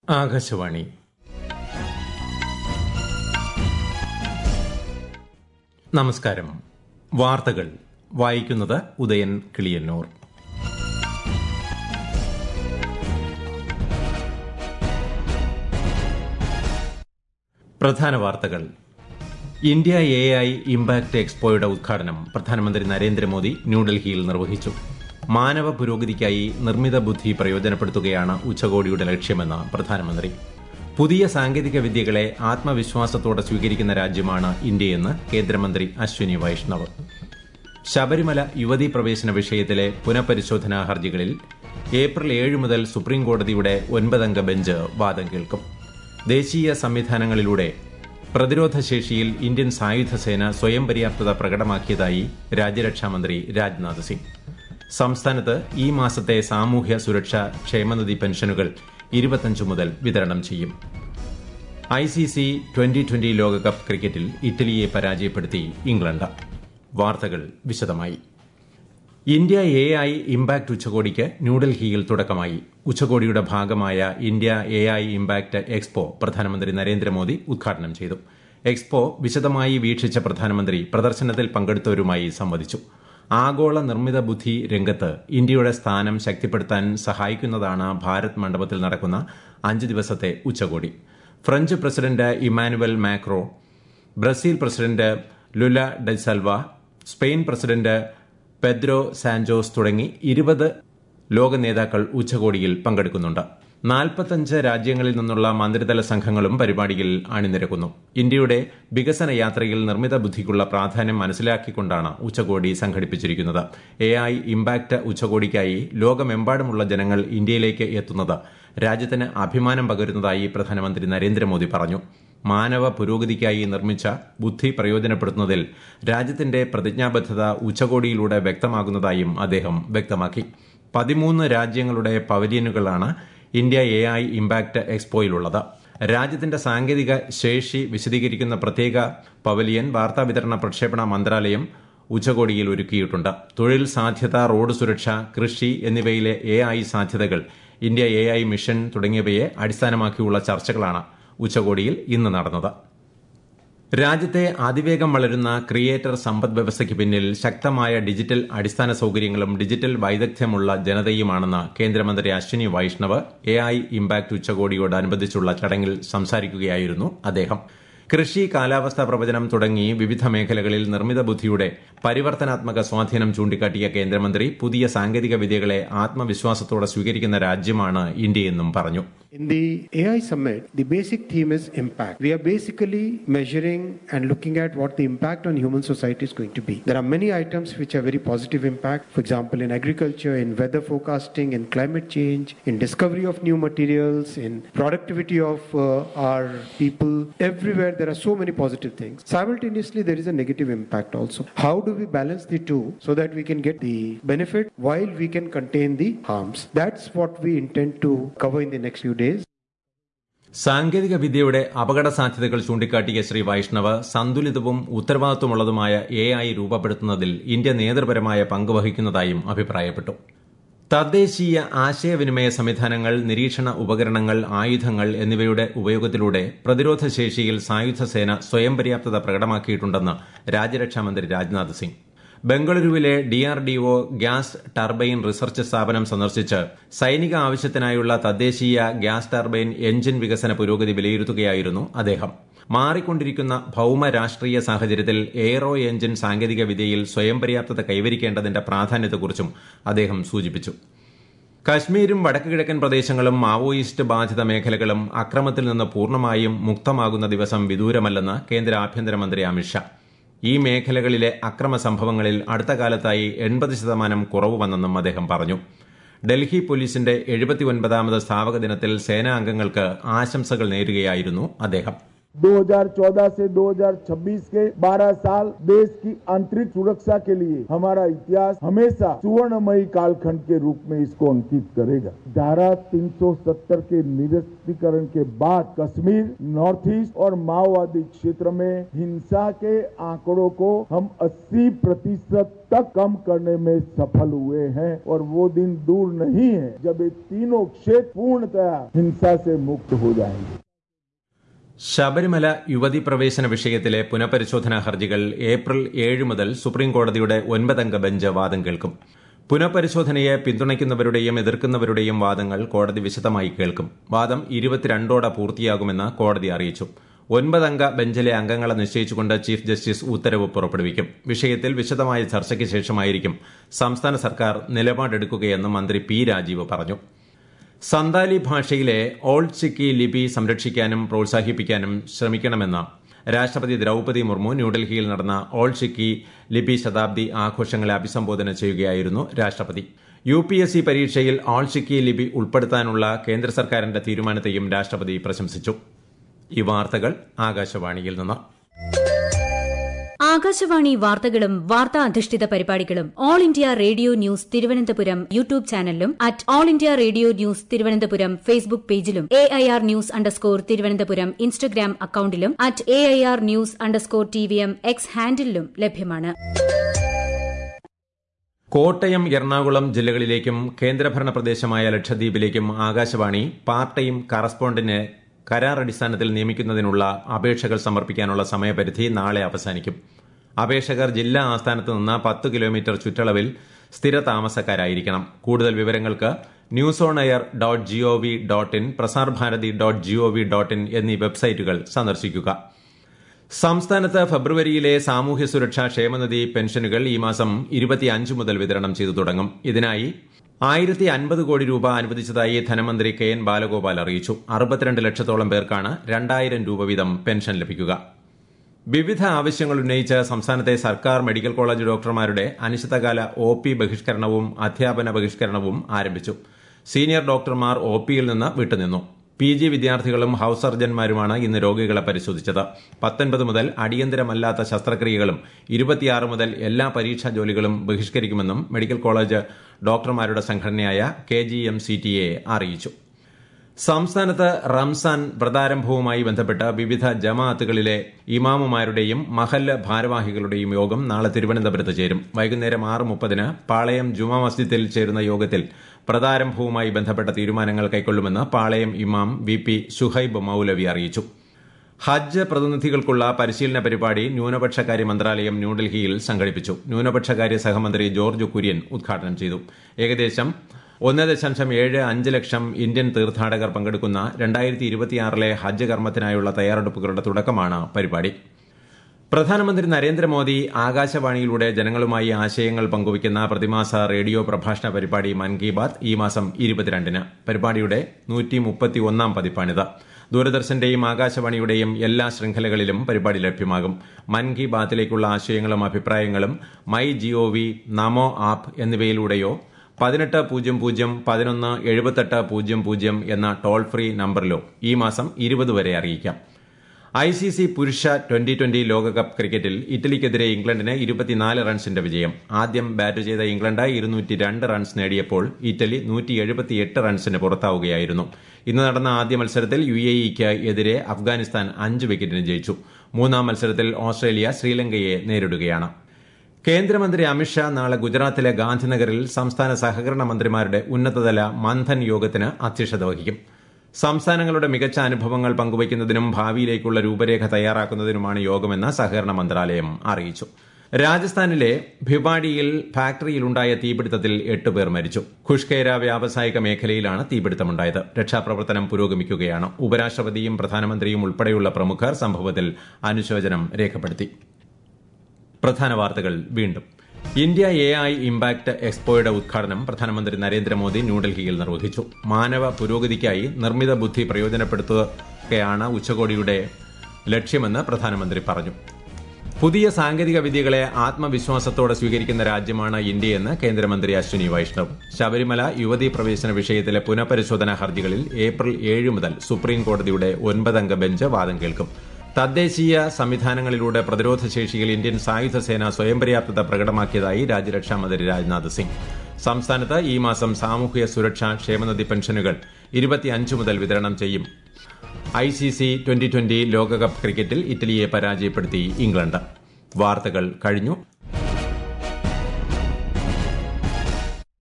ആകാശവാണി നമസ്കാരം വാർത്തകൾ വായിക്കുന്നത് ഉദയൻ കിളിയന്നൂർ പ്രധാന വാർത്തകൾ ഇന്ത്യ എ ഐ ഇംപാക്ട് എക്സ്പോയുടെ ഉദ്ഘാടനം പ്രധാനമന്ത്രി നരേന്ദ്രമോദി ന്യൂഡൽഹിയിൽ നിർവഹിച്ചു മാനവ പുരോഗതിക്കായി നിർമ്മിത ബുദ്ധി പ്രയോജനപ്പെടുത്തുകയാണ് ഉച്ചകോടിയുടെ ലക്ഷ്യമെന്ന് പ്രധാനമന്ത്രി പുതിയ സാങ്കേതിക വിദ്യകളെ ആത്മവിശ്വാസത്തോടെ സ്വീകരിക്കുന്ന രാജ്യമാണ് ഇന്ത്യയെന്ന് കേന്ദ്രമന്ത്രി അശ്വിനി വൈഷ്ണവ് ശബരിമല യുവതീ പ്രവേശന വിഷയത്തിലെ പുനഃപരിശോധനാ ഹർജികളിൽ ഏപ്രിൽ ഏഴ് മുതൽ സുപ്രീംകോടതിയുടെ ഒൻപതംഗ ബെഞ്ച് വാദം കേൾക്കും ദേശീയ സംവിധാനങ്ങളിലൂടെ പ്രതിരോധശേഷിയിൽ ഇന്ത്യൻ സായുധ സേന സ്വയം പര്യാപ്തത പ്രകടമാക്കിയതായി രാജ്യരക്ഷാമന്ത്രി രാജ്നാഥ് സിംഗ് സംസ്ഥാനത്ത് ഈ മാസത്തെ സാമൂഹ്യ സുരക്ഷാ ക്ഷേമനിധി പെൻഷനുകൾ ഇരുപത്തഞ്ച് മുതൽ വിതരണം ചെയ്യും I C C twenty twenty ലോകകപ്പ് ക്രിക്കറ്റിൽ ഇറ്റലിയെ പരാജയപ്പെടുത്തി ഇംഗ്ലണ്ട് വാർത്തകൾ വിശദമായി ഇന്ത്യ എ ഐ ഇംപാക്ട് ഉച്ചകോടിക്ക് ന്യൂഡൽഹിയിൽ തുടക്കമായി ഉച്ചകോടിയുടെ ഭാഗമായ India A I impact expo പ്രധാനമന്ത്രി നരേന്ദ്രമോദി ഉദ്ഘാടനം ചെയ്തു എക്സ്പോ വിശദമായി വീക്ഷിച്ച പ്രധാനമന്ത്രി പ്രദർശനത്തിൽ പങ്കെടുത്തവരുമായി സംവദിച്ചു ആഗോള നിർമ്മിത ബുദ്ധി രംഗത്ത് ഇന്ത്യയുടെ സ്ഥാനം ശക്തിപ്പെടുത്താൻ സഹായിക്കുന്നതാണ് ഭാരത് മണ്ഡപത്തിൽ നടക്കുന്ന അഞ്ച് ദിവസത്തെ ഉച്ചകോടി French president Emmanuel Macron Brazil president Lula da Silva Spain president Pedro Sanchez തുടങ്ങി ഇരുപത് ലോക നേതാക്കൾ ഉച്ചകോടിയിൽ പങ്കെടുക്കുന്നുണ്ട് നാൽപ്പത്തഞ്ച് രാജ്യങ്ങളിൽ നിന്നുള്ള മന്ത്രിതല സംഘങ്ങളും പരിപാടിയിൽ അണിനിരക്കുന്നു ഇന്ത്യയുടെ വികസന യാത്രയിൽ നിർമ്മിത ബുദ്ധിക്കുള്ള പ്രാധാന്യം മനസ്സിലാക്കിക്കൊണ്ടാണ് ഉച്ചകോടി സംഘടിപ്പിച്ചിരിക്കുന്നത് എ ഐ ഇംപാക്ട് ഉച്ചകോടിക്കായി ലോകമെമ്പാടുമുള്ള ജനങ്ങൾ ഇന്ത്യയിലേക്ക് എത്തുന്നത് രാജ്യത്തിന് അഭിമാനം പകരുന്നതായി പ്രധാനമന്ത്രി നരേന്ദ്രമോദി പറഞ്ഞു മാനവ പുരോഗതിക്കായി നിർമ്മിച്ച ബുദ്ധി പ്രയോജനപ്പെടുത്തുന്നതിൽ രാജ്യത്തിന്റെ പ്രതിജ്ഞാബദ്ധത ഉച്ചകോടിയിലൂടെ വ്യക്തമാകുന്നതായും അദ്ദേഹം വ്യക്തമാക്കി പതിമൂന്ന് രാജ്യങ്ങളുടെ പവലിയനുകളാണ് ഇന്ത്യ എ ഐ ഇംപാക്ട് എക്സ്പോയിലുള്ളത് രാജ്യത്തിന്റെ സാങ്കേതിക ശേഷി വിശദീകരിക്കുന്ന പ്രത്യേക പവലിയൻ വാർത്താവിതരണ പ്രക്ഷേപണ മന്ത്രാലയം ഉച്ചകോടിയിൽ ഒരുക്കിയിട്ടുണ്ട് തൊഴിൽ സാധ്യത റോഡ് സുരക്ഷ കൃഷി എന്നിവയിലെ എ ഐ സാധ്യതകൾ ഇന്ത്യ എ ഐ മിഷൻ തുടങ്ങിയവയെ അടിസ്ഥാനമാക്കിയുള്ള ചർച്ചകളാണ് ഉച്ചകോടിയിൽ ഇന്ന് നടന്നത് രാജ്യത്തെ അതിവേഗം വളരുന്ന ക്രിയേറ്റർ സമ്പദ് വ്യവസ്ഥയ്ക്ക് പിന്നിൽ ശക്തമായ ഡിജിറ്റൽ അടിസ്ഥാന സൌകര്യങ്ങളും ഡിജിറ്റൽ വൈദഗ്ധ്യമുള്ള ജനതയുമാണെന്ന് കേന്ദ്രമന്ത്രി Ashwini Vaishnaw A I impact ഉച്ചകോടിയോടനുബന്ധിച്ചുള്ള ചടങ്ങിൽ സംസാരിക്കുകയായിരുന്നു അദ്ദേഹം കൃഷി കാലാവസ്ഥാ പ്രവചനം തുടങ്ങി വിവിധ മേഖലകളിൽ നിർമ്മിത ബുദ്ധിയുടെ പരിവർത്തനാത്മക സ്വാധീനം ചൂണ്ടിക്കാട്ടിയ കേന്ദ്രമന്ത്രി പുതിയ സാങ്കേതിക വിദ്യകളെ ആത്മവിശ്വാസത്തോടെ സ്വീകരിക്കുന്ന രാജ്യമാണ് ഇന്ത്യയെന്നും പറഞ്ഞു In the AI summit, the basic theme is impact. We are basically measuring and looking at what the impact on human society is going to be. There are many items which have very positive impact. For example, in agriculture, in weather forecasting, in climate change, in discovery of new materials, in productivity of uh, our people. Everywhere there are so many positive things. Simultaneously, there is a negative impact also. How do we balance the two so that we can get the benefit while we can contain the harms? That's what we intend to cover in the next few days. സാങ്കേതിക വിദ്യയുടെ അപകട സാധ്യതകൾ ചൂണ്ടിക്കാട്ടിയ ശ്രീ വൈഷ്ണവ് സന്തുലിതവും ഉത്തരവാദിത്വമുള്ളതുമായ A I രൂപപ്പെടുത്തുന്നതിൽ India നേതൃപരമായ പങ്ക് വഹിക്കുന്നതായും അഭിപ്രായപ്പെട്ടു തദ്ദേശീയ ആശയവിനിമയ സംവിധാനങ്ങൾ നിരീക്ഷണ ഉപകരണങ്ങൾ ആയുധങ്ങൾ എന്നിവയുടെ ഉപയോഗത്തിലൂടെ പ്രതിരോധശേഷിയിൽ സായുധ സേന സ്വയം പര്യാപ്തത പ്രകടമാക്കിയിട്ടുണ്ടെന്ന് രാജ്യരക്ഷാമന്ത്രി രാജ്നാഥ് സിംഗ് ബംഗളൂരുവിലെ ഡിആർഡിഒ ഗ്യാസ് ടർബൈൻ റിസർച്ച് സ്ഥാപനം സന്ദർശിച്ച് സൈനിക ആവശ്യത്തിനായുള്ള തദ്ദേശീയ ഗ്യാസ് ടർബൈൻ എഞ്ചിൻ വികസന പുരോഗതി വിലയിരുത്തുകയായിരുന്നു അദ്ദേഹം മാറിക്കൊണ്ടിരിക്കുന്ന ഭൌമ രാഷ്ട്രീയ സാഹചര്യത്തിൽ എയ്റോ എഞ്ചിൻ സാങ്കേതിക വിദ്യയിൽ സ്വയം പര്യാപ്തത കൈവരിക്കേണ്ടതിന്റെ പ്രാധാന്യത്തെക്കുറിച്ചും അദ്ദേഹം സൂചിപ്പിച്ചു കശ്മീരും വടക്ക് കിഴക്കൻ പ്രദേശങ്ങളും മാവോയിസ്റ്റ് ബാധിത മേഖലകളും അക്രമത്തിൽ നിന്ന് പൂർണ്ണമായും മുക്തമാകുന്ന ദിവസം വിദൂരമല്ലെന്ന് കേന്ദ്ര ആഭ്യന്തരമന്ത്രി അമിത്ഷാ ഈ മേഖലകളിലെ അക്രമ സംഭവങ്ങളിൽ അടുത്ത കാലത്തായി എൺപത് ശതമാനം കുറവ് വന്നെന്നും അദ്ദേഹം പറഞ്ഞു ഡൽഹി പോലീസിന്റെ എഴുപത്തിയൊൻപതാമത് സ്ഥാപക ദിനത്തിൽ സേനാ അംഗങ്ങൾക്ക് ആശംസകൾ നേരുകയായിരുന്നു അദ്ദേഹം 2014 से 2026 के 12 साल देश की आंतरिक सुरक्षा के लिए हमारा इतिहास हमेशा सुवर्णमयी कालखंड के रूप में इसको अंकित करेगा धारा 370 के निरस्तीकरण के बाद कश्मीर नॉर्थ ईस्ट और माओवादी क्षेत्र में हिंसा के आंकड़ों को हम 80 प्रतिशत तक कम करने में सफल हुए हैं और वो दिन दूर नहीं है जब ये तीनों क्षेत्र पूर्णतया हिंसा से मुक्त हो जाएंगे ശബരിമല യുവതി പ്രവേശന വിഷയത്തിലെ പുനഃപരിശോധനാ ഹർജികൾ ഏപ്രിൽ ഏഴ് മുതൽ സുപ്രീം കോടതിയുടെ ഒൻപതംഗ ബെഞ്ച് വാദം കേൾക്കും പുനഃപരിശോധനയെ പിന്തുണയ്ക്കുന്നവരുടെയും എതിർക്കുന്നവരുടെയും വാദങ്ങൾ കോടതി വിശദമായി കേൾക്കും വാദം ഇരുപത്തിരണ്ടോടെ പൂർത്തിയാകുമെന്ന് കോടതി അറിയിച്ചു ഒൻപതംഗ ബെഞ്ചിലെ അംഗങ്ങളെ നിശ്ചയിച്ചുകൊണ്ട് ചീഫ് ജസ്റ്റിസ് ഉത്തരവ് പുറപ്പെടുവിക്കും വിഷയത്തിൽ വിശദമായ ചർച്ചയ്ക്ക് ശേഷമായിരിക്കും സംസ്ഥാന സർക്കാർ നിലപാടെടുക്കുകയെന്ന് മന്ത്രി പി രാജീവ് പറഞ്ഞു സന്താലി ഭാഷയിലെ ഓൾഡ് സിക്കി ലിപി സംരക്ഷിക്കാനും പ്രോത്സാഹിപ്പിക്കാനും ശ്രമിക്കണമെന്ന് രാഷ്ട്രപതി ദ്രൌപതി മുർമു ന്യൂഡൽഹിയിൽ നടന്ന ഓൾഡ് സിക്കി ലിപി ശതാബ്ദി ആഘോഷങ്ങളെ അഭിസംബോധന ചെയ്യുകയായിരുന്നു രാഷ്ട്രപതി യു പി എസ് സി പരീക്ഷയിൽ ഓൾഡ് സിക്കി ലിപി ഉൾപ്പെടുത്താനുള്ള കേന്ദ്ര സർക്കാരിന്റെ തീരുമാനത്തെയും രാഷ്ട്രപതി പ്രശംസിച്ചു ഈ വാർത്തകൾ ആകാശവാണിയിൽ നിന്ന് ആകാശവാണി വാർത്തകളും വാർത്താ അധിഷ്ഠിത പരിപാടികളും all India radio news Thiruvananthapuram YouTube ചാനലിലും at all India radio news Thiruvananthapuram Facebook പേജിലും A I R news underscore Thiruvananthapuram Instagram അക്കൌണ്ടിലും at A I R news underscore T V M X ഹാൻഡിലും ലഭ്യമാണ് കോട്ടയം എറണാകുളം ജില്ലകളിലേക്കും കേന്ദ്രഭരണ പ്രദേശമായ ലക്ഷദ്വീപിലേക്കും ആകാശവാണി പാർട്ട് ടൈം കറസ്പോണ്ടന്റിനെ കരാർ അടിസ്ഥാനത്തിൽ നിയമിക്കുന്നതിനുള്ള അപേക്ഷകൾ സമർപ്പിക്കാനുള്ള സമയപരിധി നാളെ അവസാനിക്കും അപേക്ഷകർ ജില്ലാ ആസ്ഥാനത്ത് നിന്ന് പത്ത് കിലോമീറ്റർ ചുറ്റളവിൽ സ്ഥിര താമസക്കാരായിരിക്കണം കൂടുതൽ വിവരങ്ങൾക്ക് news on air dot G O V dot in Prasar Bharati dot G O V dot in എന്നീ വെബ്സൈറ്റുകൾ സന്ദർശിക്കുക സംസ്ഥാനത്ത് ഫെബ്രുവരിയിലെ സാമൂഹ്യ സുരക്ഷാ ക്ഷേമനിധി പെൻഷനുകൾ ഈ മാസം ഇരുപത്തിയഞ്ച് മുതൽ വിതരണം ചെയ്തു തുടങ്ങും ഇതിനായി ആയിരത്തി അൻപത് കോടി രൂപ അനുവദിച്ചതായി ധനമന്ത്രി കെ എൻ ബാലഗോപാൽ അറിയിച്ചു അറുപത്തിരണ്ട് ലക്ഷത്തോളം പേർക്കാണ് രണ്ടായിരം രൂപ വീതം പെൻഷൻ ലഭിക്കുക വിവിധ ആവശ്യങ്ങൾ ഉന്നയിച്ച് സംസ്ഥാനത്തെ സർക്കാർ മെഡിക്കൽ കോളേജ് ഡോക്ടർമാരുടെ അനിശ്ചിതകാല ഒ പി ബഹിഷ്കരണവും അധ്യാപന ബഹിഷ്കരണവും ആരംഭിച്ചു സീനിയർ ഡോക്ടർമാർ ഒ പിയിൽ നിന്ന് വിട്ടുനിന്നു പി ജി വിദ്യാർത്ഥികളും ഹൌസ് സർജൻമാരുമാണ് ഇന്ന് രോഗികളെ പരിശോധിച്ചത് പത്തൊൻപത് മുതൽ അടിയന്തരമല്ലാത്ത ശസ്ത്രക്രിയകളും ഇരുപത്തിയാറ് മുതൽ എല്ലാ പരീക്ഷാ ജോലികളും ബഹിഷ്കരിക്കുമെന്നും മെഡിക്കൽ കോളേജ് ഡോക്ടർമാരുടെ സംഘടനയായ K G M C T A അറിയിച്ചു സംസ്ഥാനത്ത് റംസാൻ വ്രതാരംഭവുമായി ബന്ധപ്പെട്ട് വിവിധ ജമാഅത്തുകളിലെ ഇമാമുമാരുടെയും മഹല്ല് ഭാരവാഹികളുടെയും യോഗം നാളെ തിരുവനന്തപുരത്ത് ചേരും വൈകുന്നേരം ആറ് മുപ്പതിന് പാളയം ജുമാ മസ്ജിദിൽ ചേരുന്ന യോഗത്തിൽ വ്രതാരംഭവുമായി ബന്ധപ്പെട്ട തീരുമാനങ്ങൾ കൈക്കൊള്ളുമെന്ന് പാളയം ഇമാം വി പി ഷുഹൈബ് മൌലവി അറിയിച്ചു ഹജ്ജ് പ്രതിനിധികൾക്കുള്ള പരിശീലന പരിപാടി ന്യൂനപക്ഷകാര്യ മന്ത്രാലയം ന്യൂഡൽഹിയിൽ സംഘടിപ്പിച്ചു ന്യൂനപക്ഷകാര്യ സഹമന്ത്രി ജോർജ് കുര്യൻ ഉദ്ഘാടനം ചെയ്തു ഏകദേശം ഒന്ന് ദശാംശം ഏഴ് അഞ്ച് ലക്ഷം ഇന്ത്യൻ തീർത്ഥാടകർ പങ്കെടുക്കുന്ന രണ്ടായിരത്തി ഇരുപത്തിയാറിലെ ഹജ്ജ് കർമ്മത്തിനായുള്ള തയ്യാറെടുപ്പുകളുടെ തുടക്കമാണ് പരിപാടി പ്രധാനമന്ത്രി നരേന്ദ്രമോദി ആകാശവാണിയിലൂടെ ജനങ്ങളുമായി ആശയങ്ങൾ പങ്കുവയ്ക്കുന്ന പ്രതിമാസ റേഡിയോ പ്രഭാഷണ പരിപാടി മൻ കി ബാത് ഈ മാസം ഇരുപത്തിരണ്ടിന് പരിപാടിയുടെ നൂറ്റി മുപ്പത്തിയൊന്നാം പതിപ്പാണിത് ദൂരദർശന്റെയും ആകാശവാണിയുടെയും എല്ലാ ശൃംഖലകളിലും പരിപാടി ലഭ്യമാകും മൻ കി ബാത്തിലേക്കുള്ള ആശയങ്ങളും അഭിപ്രായങ്ങളും മൈ ജിഒവി നമോ ആപ്പ് എന്നിവയിലൂടെയോ പതിനെട്ട് പൂജ്യം പൂജ്യം പതിനൊന്ന് എഴുപത്തെട്ട് പൂജ്യം പൂജ്യം എന്ന ടോൾ ഫ്രീ നമ്പറിലോ ഈ മാസം ഇരുപത് വരെ അറിയിക്കാം ഐ സി സി പുരുഷ ട്വന്റി ട്വന്റി ലോകകപ്പ് ക്രിക്കറ്റിൽ ഇറ്റലിക്കെതിരെ ഇംഗ്ലണ്ടിന് ഇരുപത്തിനാല് റൺസിന്റെ വിജയം ആദ്യം ബാറ്റ് ചെയ്ത ഇംഗ്ലണ്ട് ഇരുന്നൂറ്റി രണ്ട് റൺസ് നേടിയപ്പോൾ ഇറ്റലി നൂറ്റി എഴുപത്തിയെട്ട് റൺസിന് പുറത്താവുകയായിരുന്നു ഇന്ന് നടന്ന ആദ്യ മത്സരത്തിൽ യു എ ഇക്ക് എതിരെ അഫ്ഗാനിസ്ഥാൻ അഞ്ച് വിക്കറ്റിന് ജയിച്ചു മൂന്നാം മത്സരത്തിൽ ഓസ്ട്രേലിയ ശ്രീലങ്കയെ നേരിടുകയാണ് കേന്ദ്രമന്ത്രി അമിത്ഷാ നാളെ ഗുജറാത്തിലെ ഗാന്ധിനഗറിൽ സംസ്ഥാന സഹകരണ മന്ത്രിമാരുടെ ഉന്നതതല മന്ഥൻ യോഗത്തിന് അധ്യക്ഷത വഹിക്കും സംസ്ഥാനങ്ങളുടെ മികച്ച അനുഭവങ്ങൾ പങ്കുവയ്ക്കുന്നതിനും ഭാവിയിലേക്കുള്ള രൂപരേഖ തയ്യാറാക്കുന്നതിനുമാണ് യോഗമെന്ന് സഹകരണ മന്ത്രാലയം അറിയിച്ചു രാജസ്ഥാനിലെ ഭിവാഡിയിൽ ഫാക്ടറിയിലുണ്ടായ തീപിടുത്തത്തിൽ എട്ട് പേർ മരിച്ചു ഖുഷ്കേര വ്യാവസായിക മേഖലയിലാണ് തീപിടുത്തമുണ്ടായത് രക്ഷാപ്രവർത്തനം പുരോഗമിക്കുകയാണ് ഉപരാഷ്ട്രപതിയും പ്രധാനമന്ത്രിയും ഉൾപ്പെടെയുള്ള പ്രമുഖർ സംഭവത്തിൽ അനുശോചനം രേഖപ്പെടുത്തി പ്രധാന വാർത്തകൾ വീണ്ടും ഇന്ത്യ എ ഐ ഇമ്പാക്ട് എക്സ്പോയുടെ ഉദ്ഘാടനം പ്രധാനമന്ത്രി നരേന്ദ്രമോദി ന്യൂഡൽഹിയിൽ നിർവഹിച്ചു മാനവ പുരോഗതിക്കായി നിർമ്മിത ബുദ്ധി പ്രയോജനപ്പെടുത്തുകയാണ് ഉച്ചകോടിയുടെ ലക്ഷ്യമെന്ന് പ്രധാനമന്ത്രി പറഞ്ഞു പുതിയ സാങ്കേതിക വിദ്യകളെ ആത്മവിശ്വാസത്തോടെ സ്വീകരിക്കുന്ന രാജ്യമാണ് ഇന്ത്യയെന്ന് കേന്ദ്രമന്ത്രി അശ്വിനി വൈഷ്ണവ് ശബരിമല യുവതീ പ്രവേശന വിഷയത്തിലെ പുനഃപരിശോധനാ ഹർജികളിൽ ഏപ്രിൽ ഏഴ് മുതൽ സുപ്രീം കോടതിയുടെ ഒൻപതംഗ ബെഞ്ച് വാദം കേൾക്കും തദ്ദേശീയ സംവിധാനങ്ങളിലൂടെ പ്രതിരോധ ശേഷിയിൽ ഇന്ത്യൻ സായുധ സേന സ്വയം പര്യാപ്തത പ്രകടമാക്കിയതായി രാജ്യരക്ഷാമന്ത്രി രാജ്നാഥ് സിംഗ് സംസ്ഥാനത്ത് ഈ മാസം സാമൂഹ്യ സുരക്ഷാ ക്ഷേമനിധി പെൻഷനുകൾ ഇരുപത്തിയഞ്ച് മുതൽ വിതരണം ചെയ്യും I C C twenty twenty ലോകകപ്പ് ക്രിക്കറ്റിൽ ഇറ്റലിയെ പരാജയപ്പെടുത്തി ഇംഗ്ലണ്ട് വാർത്തകൾ കഴിഞ്ഞു